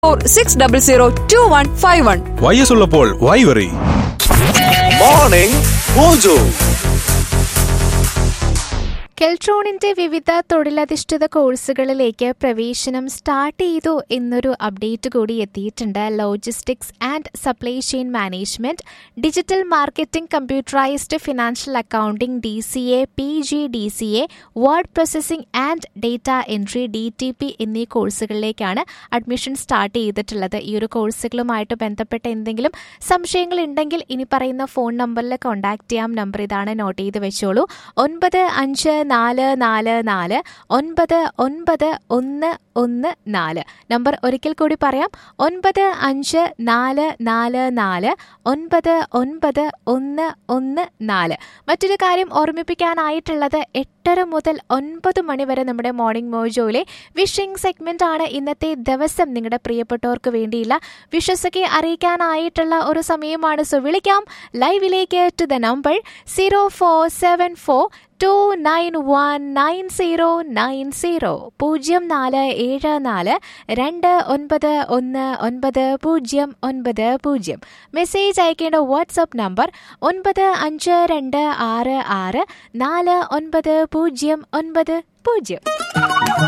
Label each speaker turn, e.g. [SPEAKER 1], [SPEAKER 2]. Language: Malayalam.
[SPEAKER 1] four six double zero two one five one
[SPEAKER 2] Y S ഉള്ളപ്പോൾ വൈ വെറി
[SPEAKER 3] മോർണിംഗ് മോജോ
[SPEAKER 4] കെൽട്രോണിന്റെ വിവിധ തൊഴിലധിഷ്ഠിത കോഴ്സുകളിലേക്ക് പ്രവേശനം സ്റ്റാർട്ട് ചെയ്തു എന്നൊരു അപ്ഡേറ്റ് കൂടി എത്തിയിട്ടുണ്ട് logistics and supply chain management digital marketing computerised financial accounting D C A P G D C A word processing and data entry D T P എന്നീ കോഴ്സുകളിലേക്കാണ് അഡ്മിഷൻ സ്റ്റാർട്ട് ചെയ്തിട്ടുള്ളത് ഈ ഒരു കോഴ്സുകളുമായിട്ട് ബന്ധപ്പെട്ട എന്തെങ്കിലും സംശയങ്ങൾ ഉണ്ടെങ്കിൽ ഇനി പറയുന്ന ഫോൺ നമ്പറിൽ കോൺടാക്ട് ചെയ്യാം നമ്പർ ഇതാണ് നോട്ട് ചെയ്ത് വെച്ചോളൂ ഒൻപത് അഞ്ച് നാല് നാല് നാല് ഒൻപത് ഒൻപത് ഒന്ന് ഒന്ന് നാല് നമ്പർ ഒരിക്കൽ കൂടി പറയാം ഒൻപത് അഞ്ച് നാല് നാല് നാല് ഒൻപത് ഒൻപത് ഒന്ന് ഒന്ന് നാല് മറ്റൊരു കാര്യം ഓർമ്മിപ്പിക്കാനായിട്ടുള്ളത് എട്ടര മുതൽ ഒൻപത് മണി വരെ നമ്മുടെ മോർണിംഗ് മോജോയിലെ വിഷിംഗ് സെഗ്മെന്റ് ആണ് ഇന്നത്തെ ദിവസം നിങ്ങളുടെ പ്രിയപ്പെട്ടവർക്ക് വേണ്ടിയില്ല വിഷസൊക്കെ അറിയിക്കാനായിട്ടുള്ള ഒരു സമയമാണ് സോ വിളിക്കാം ലൈവിലേക്ക് to the number zero four seven four two nine one nine zero nine zero പൂജ്യം നാല് ഏഴ് നാല് രണ്ട് ഒൻപത് ഒന്ന് ഒൻപത് പൂജ്യം ഒൻപത് പൂജ്യം മെസ്സേജ് അയക്കേണ്ട വാട്സപ്പ് നമ്പർ ഒൻപത് അഞ്ച് രണ്ട് ആറ് ആറ് നാല് ഒൻപത് പൂജ്യം ഒൻപത് പൂജ്യം